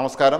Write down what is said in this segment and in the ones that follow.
നമസ്കാരം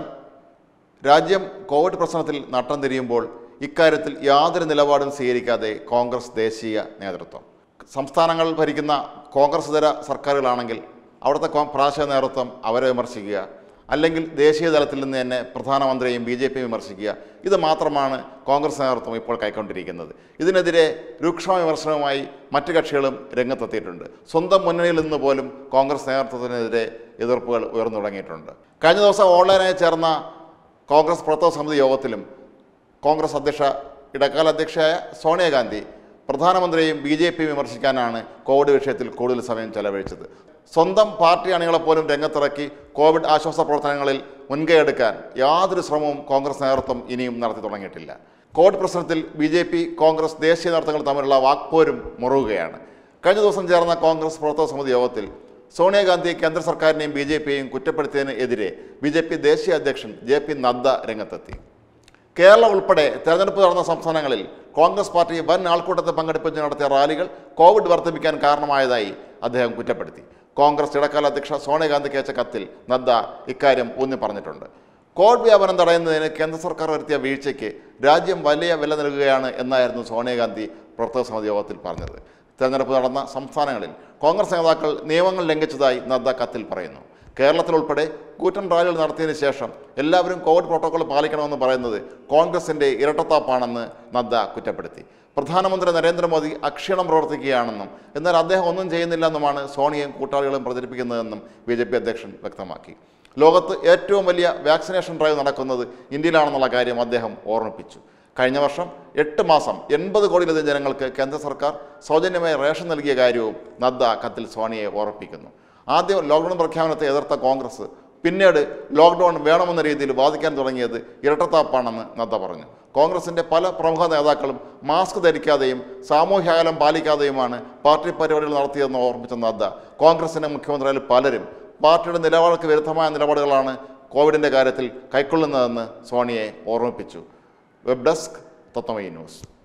രാജ്യം കോവിഡ് പ്രശ്നത്തിൽ നട്ടം തിരിയുമ്പോൾ ഇക്കാര്യത്തിൽ യാതൊരു നിലപാടും സ്വീകരിക്കാതെ കോൺഗ്രസ് ദേശീയ നേതൃത്വം സംസ്ഥാനങ്ങൾ ഭരിക്കുന്ന കോൺഗ്രസ് ഇതര സർക്കാരുകളാണെങ്കിൽ അവിടുത്തെ കോ- പ്രാദേശിക നേതൃത്വം അവരെ വിമർശിക്കുക അല്ലെങ്കിൽ ദേശീയ തലത്തിൽ നിന്ന് തന്നെ പ്രധാനമന്ത്രിയെയും ബി ജെ പിയും വിമർശിക്കുക ഇത് മാത്രമാണ് കോൺഗ്രസ് നേതൃത്വം ഇപ്പോൾ കൈക്കൊണ്ടിരിക്കുന്നത് ഇതിനെതിരെ രൂക്ഷ വിമർശനവുമായി മറ്റു കക്ഷികളും രംഗത്തെത്തിയിട്ടുണ്ട് സ്വന്തം മുന്നണിയിൽ നിന്ന് പോലും കോൺഗ്രസ് നേതൃത്വത്തിനെതിരെ എതിർപ്പുകൾ ഉയർന്നു തുടങ്ങിയിട്ടുണ്ട് കഴിഞ്ഞ ദിവസം ഓൺലൈനായി ചേർന്ന കോൺഗ്രസ് പ്രവർത്തക സമിതി യോഗത്തിലും കോൺഗ്രസ് അധ്യക്ഷ ഇടക്കാല അധ്യക്ഷയായ സോണിയാഗാന്ധി പ്രധാനമന്ത്രിയെയും ബി ജെ പിയും വിമർശിക്കാനാണ് കോവിഡ് വിഷയത്തിൽ കൂടുതൽ സമയം ചെലവഴിച്ചത് സ്വന്തം പാർട്ടി അണികളെ പോലും രംഗത്തിറക്കി കോവിഡ് ആശ്വാസ പ്രവർത്തനങ്ങളിൽ മുൻകൈയെടുക്കാൻ യാതൊരു ശ്രമവും കോൺഗ്രസ് നേതൃത്വം ഇനിയും നടത്തി തുടങ്ങിയിട്ടില്ല കോവിഡ് പ്രശ്നത്തിൽ ബി ജെ പി കോൺഗ്രസ് ദേശീയ നേതൃത്വങ്ങൾ തമ്മിലുള്ള വാക്പോരും മുറുകുകയാണ് കഴിഞ്ഞ ദിവസം ചേർന്ന കോൺഗ്രസ് പ്രവർത്തക സമിതി യോഗത്തിൽ സോണിയാഗാന്ധി കേന്ദ്ര സർക്കാരിനെയും ബി ജെ പിയെയും കുറ്റപ്പെടുത്തിയതിന് എതിരെ ബി ജെ പി ദേശീയ അധ്യക്ഷൻ ജെ പി നദ്ദ രംഗത്തെത്തി കേരളം ഉൾപ്പെടെ തെരഞ്ഞെടുപ്പ് നടന്ന സംസ്ഥാനങ്ങളിൽ കോൺഗ്രസ് പാർട്ടി വൻ ആൾക്കൂട്ടത്തെ പങ്കെടുപ്പിച്ച് നടത്തിയ റാലികൾ കോവിഡ് വർദ്ധിപ്പിക്കാൻ കാരണമായതായി അദ്ദേഹം കുറ്റപ്പെടുത്തി കോൺഗ്രസ് ഇടക്കാല അധ്യക്ഷ സോണിയാഗാന്ധിക്ക് അയച്ച കത്തിൽ നദ്ദ ഇക്കാര്യം ഊന്നി പറഞ്ഞിട്ടുണ്ട് കോവിഡ് വ്യാപനം തടയുന്നതിന് കേന്ദ്ര സർക്കാർ വരുത്തിയ വീഴ്ചയ്ക്ക് രാജ്യം വലിയ വില നൽകുകയാണ് എന്നായിരുന്നു സോണിയാഗാന്ധി പ്രവർത്തക സമിതി യോഗത്തിൽ പറഞ്ഞത് തെരഞ്ഞെടുപ്പ് നടന്ന സംസ്ഥാനങ്ങളിൽ കോൺഗ്രസ് നേതാക്കൾ നിയമങ്ങൾ ലംഘിച്ചതായി നദ്ദ കത്തിൽ പറയുന്നു കേരളത്തിൽ ഉൾപ്പെടെ കൂറ്റൻ റാലികൾ നടത്തിയതിനു ശേഷം എല്ലാവരും കോവിഡ് പ്രോട്ടോകോൾ പാലിക്കണമെന്ന് പറയുന്നത് കോൺഗ്രസിൻ്റെ ഇരട്ടത്താപ്പാണെന്ന് നദ്ദ കുറ്റപ്പെടുത്തി പ്രധാനമന്ത്രി നരേന്ദ്രമോദി അക്ഷീണം പ്രവർത്തിക്കുകയാണെന്നും എന്നാൽ അദ്ദേഹം ഒന്നും ചെയ്യുന്നില്ലെന്നുമാണ് സോണിയയും കൂട്ടാളികളും പ്രചരിപ്പിക്കുന്നതെന്നും ബി ജെ പി അധ്യക്ഷൻ വ്യക്തമാക്കി ലോകത്ത് ഏറ്റവും വലിയ വാക്സിനേഷൻ ഡ്രൈവ് നടക്കുന്നത് ഇന്ത്യയിലാണെന്നുള്ള കാര്യം അദ്ദേഹം ഓർമ്മിപ്പിച്ചു കഴിഞ്ഞ വർഷം എട്ട് മാസം എൺപത് കോടിയിലധികം ജനങ്ങൾക്ക് കേന്ദ്ര സർക്കാർ സൗജന്യമായി റേഷൻ നൽകിയ കാര്യവും നദ്ദ കത്തിൽ സോണിയെ ഓർമ്മിപ്പിക്കുന്നു ആദ്യം ലോക്ക്ഡൗൺ പ്രഖ്യാപനത്തെ എതിർത്ത കോൺഗ്രസ് പിന്നീട് ലോക്ക്ഡൗൺ വേണമെന്ന രീതിയിൽ വാദിക്കാൻ തുടങ്ങിയത് ഇരട്ടത്താപ്പാണെന്ന് നദ്ദ പറഞ്ഞു കോൺഗ്രസിൻ്റെ പല പ്രമുഖ നേതാക്കളും മാസ്ക് ധരിക്കാതെയും സാമൂഹ്യ അകലം പാലിക്കാതെയുമാണ് പാർട്ടി പരിപാടികൾ നടത്തിയതെന്ന് ഓർമ്മിച്ച നദ്ദ കോൺഗ്രസിൻ്റെ മുഖ്യമന്ത്രിയിൽ പലരും പാർട്ടിയുടെ നിലപാടുകൾക്ക് വിരുദ്ധമായ നിലപാടുകളാണ് കോവിഡിൻ്റെ കാര്യത്തിൽ കൈക്കൊള്ളുന്നതെന്ന് സോണിയെ ഓർമ്മിപ്പിച്ചു വെബ് ഡെസ്ക് തത്വമയി ന്യൂസ്